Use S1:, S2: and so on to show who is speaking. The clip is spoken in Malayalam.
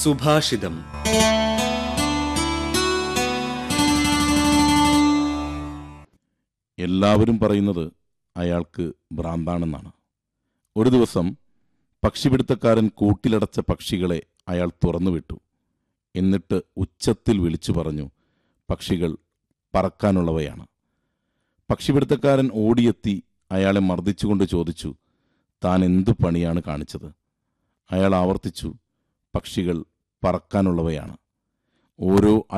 S1: സുഭാഷിതം
S2: എല്ലാവരും പറയുന്നത് അയാൾക്ക് ഭ്രാന്താണെന്നാണ് ഒരു ദിവസം പക്ഷിപിടുത്തക്കാരൻ കൂട്ടിലടച്ച പക്ഷികളെ അയാൾ തുറന്നുവിട്ടു എന്നിട്ട് ഉച്ചത്തിൽ വിളിച്ചു പറഞ്ഞു പക്ഷികൾ പറക്കാനുള്ളവയാണ് പക്ഷിപിടുത്തക്കാരൻ ഓടിയെത്തി അയാളെ മർദ്ദിച്ചുകൊണ്ട് ചോദിച്ചു താൻ എന്തു പണിയാണ് കാണിച്ചത് അയാൾ ആവർത്തിച്ചു പക്ഷികൾ പറക്കാനുള്ളവയാണ് ഓരോ